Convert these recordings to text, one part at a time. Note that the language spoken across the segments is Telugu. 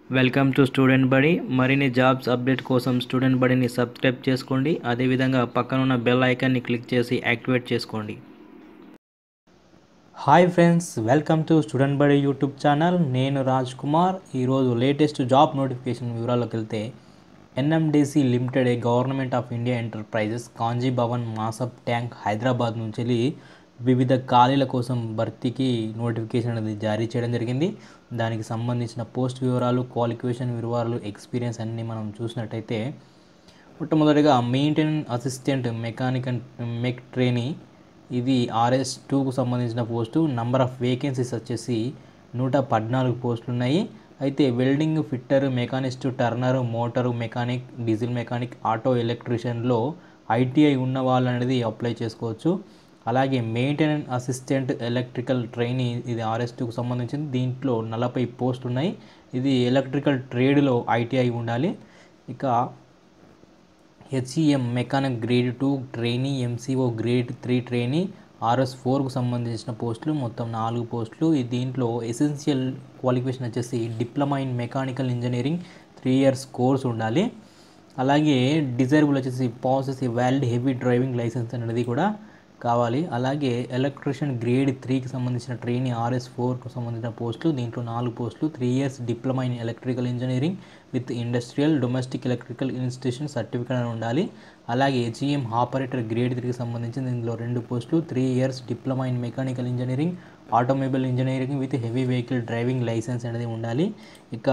వెల్కమ్ టు స్టూడెంట్ బడి మరిన్ని జాబ్స్ అప్డేట్ కోసం స్టూడెంట్ బడిని సబ్స్క్రైబ్ చేసుకోండి అదేవిధంగా పక్కనున్న బెల్ ఐకాన్ని క్లిక్ చేసి యాక్టివేట్ చేసుకోండి hi friends welcome to student Badi YouTube channel నేను రాజ్ కుమార్ ఈరోజు లేటెస్ట్ జాబ్ నోటిఫికేషన్ వివరాల్లోకి వెళ్తే NMDC limited a government of India enterprises Khanij Bhavan Masab tank Hyderabad నుంచి వెళ్ళి వివిధ ఖాళీల కోసం భర్తీకి నోటిఫికేషన్ అనేది జారీ చేయడం జరిగింది దానికి సంబంధించిన పోస్ట్ వివరాలు క్వాలిఫికేషన్ వివరాలు ఎక్స్పీరియన్స్ అన్నీ మనం చూసినట్టయితే మొట్టమొదటిగా maintenance assistant mechanic and mech trainee ఇది ఆర్ఎస్ టూకు సంబంధించిన పోస్టు నంబర్ ఆఫ్ వేకెన్సీస్ వచ్చేసి నూట పద్నాలుగు పోస్టులు ఉన్నాయి అయితే welding fitter machinist turner motor mechanic diesel mechanic auto ఎలక్ట్రీషియన్లో ఐటీఐ ఉన్న వాళ్ళు అనేది అప్లై చేసుకోవచ్చు అలాగే మెయింటెనెన్స్ అసిస్టెంట్ ఎలక్ట్రికల్ ట్రైనీ ఇది ఆర్ఎస్ టూకు సంబంధించింది దీంట్లో నలభై పోస్టులు ఉన్నాయి ఇది ఎలక్ట్రికల్ ట్రేడ్లో ఐటీఐ ఉండాలి ఇక HEM mechanic grade two trainee MCO grade three trainee RS ఫోర్కు సంబంధించిన పోస్టులు మొత్తం నాలుగు పోస్టులు ఈ దీంట్లో ఎసెన్షియల్ క్వాలిఫికేషన్ వచ్చేసి diploma in mechanical engineering three years course ఉండాలి అలాగే డిజైరబుల్ వచ్చేసి possesses valid heavy driving licence అనేది కూడా కావాలి అలాగే ఎలక్ట్రిషియన్ గ్రేడ్ త్రీకి సంబంధించిన ట్రైనీ ఆర్ఎస్ ఫోర్కు సంబంధించిన పోస్టులు దీంట్లో నాలుగు పోస్టులు three years diploma in electrical engineering with industrial domestic electrical institution certificate అని ఉండాలి అలాగే జిఎం ఆపరేటర్ గ్రేడ్ త్రీకి సంబంధించి దీనిలో రెండు పోస్టులు three years diploma in mechanical engineering automobile engineering with heavy vehicle driving licence అనేది ఉండాలి ఇక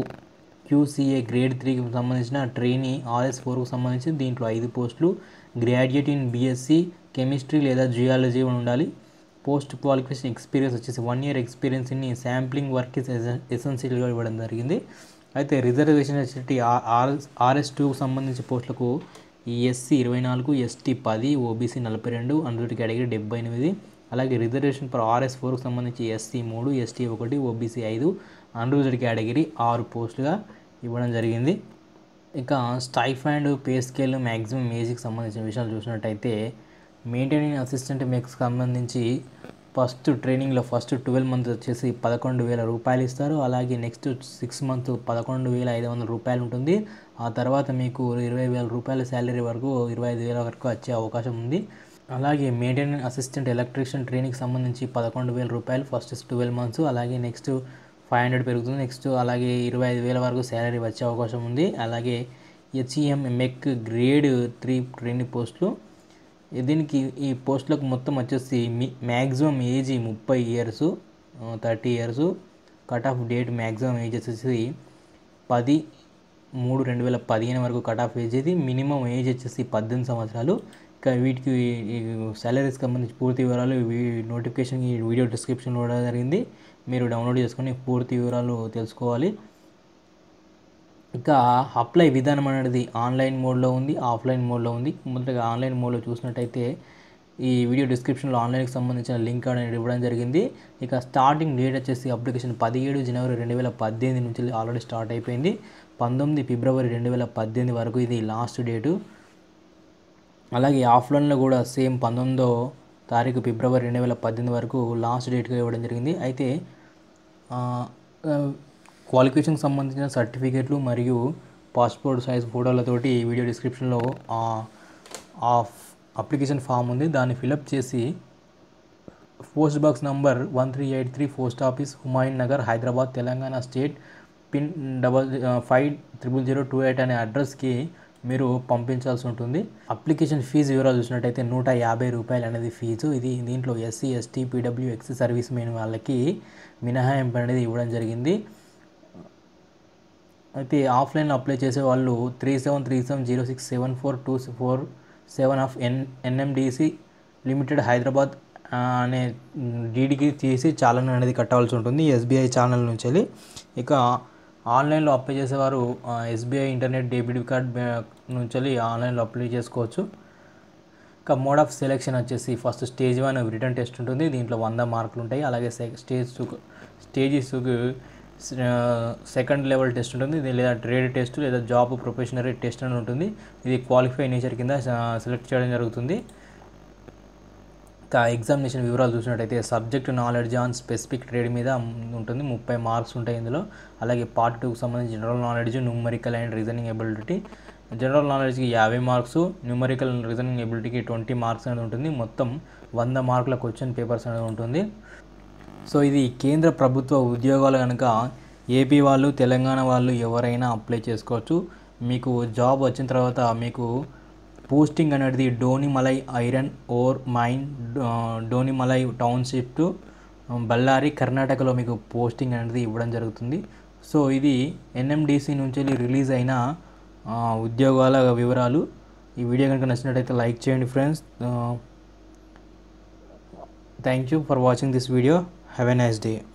క్యూసీఏ గ్రేడ్ త్రీకి సంబంధించిన ట్రైనీ ఆర్ఎస్ ఫోర్కు సంబంధించి దీంట్లో ఐదు పోస్టులు గ్రాడ్యుయేట్ ఇన్ బీఎస్సీ కెమిస్ట్రీ లేదా జియాలజీ ఉండాలి పోస్ట్ క్వాలిఫికేషన్ ఎక్స్పీరియన్స్ వచ్చేసి one year experience in sampling work is ఎసెన్షియల్గా ఇవ్వడం జరిగింది అయితే రిజర్వేషన్ వచ్చేసి ఆర్ఎస్ ఆర్ఎస్ టూకు సంబంధించి పోస్టులకు ఈ ఎస్సీ ఇరవై నాలుగు ఎస్టీ పది ఓబీసీ నలభై రెండు అందులో కేటగిరీ డెబ్బై ఎనిమిది అలాగే రిజర్వేషన్ ఫర్ ఆర్ఎస్ ఫోర్కు సంబంధించి ఎస్సీ మూడు ఎస్టీ ఒకటి ఓబీసీ ఐదు అన్రూజ్డ్ కేటగిరీ ఆరు పోస్టులుగా ఇవ్వడం జరిగింది ఇక స్టైఫండ్ పే స్కేల్ మ్యాక్సిమం ఏజ్కి సంబంధించిన విషయాలు చూసినట్టయితే మెయింటైనింగ్ అసిస్టెంట్ మెక్స్ సంబంధించి ఫస్ట్ ట్రైనింగ్లో ఫస్ట్ ట్వెల్వ్ మంత్ వచ్చేసి పదకొండు వేల రూపాయలు ఇస్తారు అలాగే నెక్స్ట్ సిక్స్ మంత్ పదకొండు వేల ఐదు వందల రూపాయలు ఉంటుంది ఆ తర్వాత మీకు ఇరవై వేల రూపాయల శాలరీ వరకు ఇరవై ఐదు వేల వరకు వచ్చే అవకాశం ఉంది అలాగే మెయింటెనెన్స్ అసిస్టెంట్ ఎలక్ట్రీషియన్ ట్రైనింగ్కి సంబంధించి పదకొండు వేల రూపాయలు ఫస్ట్ ట్వెల్వ్ మంత్స్ అలాగే నెక్స్ట్ ఫైవ్ హండ్రెడ్ పెరుగుతుంది నెక్స్ట్ అలాగే ఇరవై ఐదు వేల వరకు శాలరీ వచ్చే అవకాశం ఉంది అలాగే HEM mech grade three training పోస్టులు దీనికి ఈ పోస్టులకు మొత్తం వచ్చేసి మీ మ్యాక్సిమం ఏజ్ ముప్పై years thirty years cut off date maximum age వచ్చేసి పది మూడు రెండు వేల పదిహేను వరకు కట్ ఆఫ్ ఏజ్ ఇది మినిమం ఏజ్ వచ్చేసి పద్దెనిమిది సంవత్సరాలు ఇక వీటికి శాలరీస్కి సంబంధించి పూర్తి వివరాలు నోటిఫికేషన్ ఈ వీడియో డిస్క్రిప్షన్లో కూడా జరిగింది మీరు డౌన్లోడ్ చేసుకొని పూర్తి వివరాలు తెలుసుకోవాలి ఇక అప్లై విధానం అనేది ఆన్లైన్ మోడ్లో ఉంది ఆఫ్లైన్ మోడ్లో ఉంది మొదటగా ఆన్లైన్ మోడ్లో చూసినట్టయితే ఈ వీడియో డిస్క్రిప్షన్లో ఆన్లైన్కి సంబంధించిన లింక్ అనేది ఇవ్వడం జరిగింది ఇక స్టార్టింగ్ డేట్ వచ్చేసి అప్లికేషన్ పదిహేడు జనవరి రెండు వేల పద్దెనిమిది నుంచి ఆల్రెడీ స్టార్ట్ అయిపోయింది పంతొమ్మిది ఫిబ్రవరి రెండు వేల పద్దెనిమిది వరకు ఇది లాస్ట్ డేటు అలాగే ఆఫ్లైన్లో కూడా సేమ్ పంతొమ్మిదో తారీఖు ఫిబ్రవరి రెండు వేల పద్దెనిమిది వరకు లాస్ట్ డేట్గా ఇవ్వడం జరిగింది అయితే క్వాలిఫికేషన్కి సంబంధించిన సర్టిఫికేట్లు మరియు పాస్పోర్ట్ సైజ్ ఫోటోలతోటి వీడియో డిస్క్రిప్షన్లో ఆ అప్లికేషన్ ఫామ్ ఉంది దాన్ని ఫిలప్ చేసి post box number one three eight three post office Humayun Nagar Hyderabad Telangana state pin double five triple zero two eight అనే అడ్రస్కి మీరు పంపించాల్సి ఉంటుంది అప్లికేషన్ ఫీజు వివరాలు చూసినట్టయితే నూట యాభై రూపాయలు అనేది ఫీజు ఇది దీంట్లో SC ST PW ex service men వాళ్ళకి మినహాయింపు అనేది ఇవ్వడం జరిగింది అయితే ఆఫ్లైన్లో అప్లై చేసే వాళ్ళు three seven three seven zero six seven four two four seven of N NMDC limited Hyderabad అనే డీడీకి తీసి చాలన్ అనేది కట్టవలసి ఉంటుంది ఎస్బీఐ ఛానల్ నుంచి వెళ్ళి ఇక ఆన్లైన్లో అప్లై చేసేవారు ఎస్బీఐ ఇంటర్నెట్ డెబిట్ కార్డ్ నుంచి వెళ్ళి ఆన్లైన్లో అప్లై చేసుకోవచ్చు ఇక మోడ్ ఆఫ్ సెలెక్షన్ వచ్చేసి first stage one written test ఉంటుంది దీంట్లో వంద మార్కులు ఉంటాయి అలాగే stage two stages second level test ఉంటుంది ఇది లేదా ట్రేడ్ టెస్ట్ లేదా జాబ్ ప్రొఫెషనరీ టెస్ట్ అని ఉంటుంది ఇది క్వాలిఫై నేచర్ కింద సెలెక్ట్ చేయడం జరుగుతుంది ఇంకా ఎగ్జామినేషన్ వివరాలు చూసినట్టయితే subject knowledge on specific trade మీద ఉంటుంది ముప్పై మార్క్స్ ఉంటాయి ఇందులో అలాగే పార్ట్ టూకి సంబంధించి general knowledge numerical and reasoning ability general నాలెడ్జ్కి యాభై మార్క్స్ న్యూమరికల్ రీజనింగ్ ఎబిలిటీకి ట్వంటీ మార్క్స్ అనేది ఉంటుంది మొత్తం వంద మార్కుల క్వశ్చన్ పేపర్స్ అనేది ఉంటుంది సో ఇది కేంద్ర ప్రభుత్వ ఉద్యోగాలు కనుక ఏపీ వాళ్ళు తెలంగాణ వాళ్ళు ఎవరైనా అప్లై చేసుకోవచ్చు మీకు జాబ్ వచ్చిన తర్వాత మీకు పోస్టింగ్ అనేది Donimalai iron ore mine Donimalai township Bellary కర్ణాటకలో మీకు పోస్టింగ్ అనేది ఇవ్వడం జరుగుతుంది సో ఇది ఎన్ఎండిసి నుంచి రిలీజ్ అయిన ఆ, ఉద్యోగాల వివరాలు ఈ వీడియో కనుక నచ్చినట్టయితే లైక్ చేయండి friends thank you for watching this video have a nice day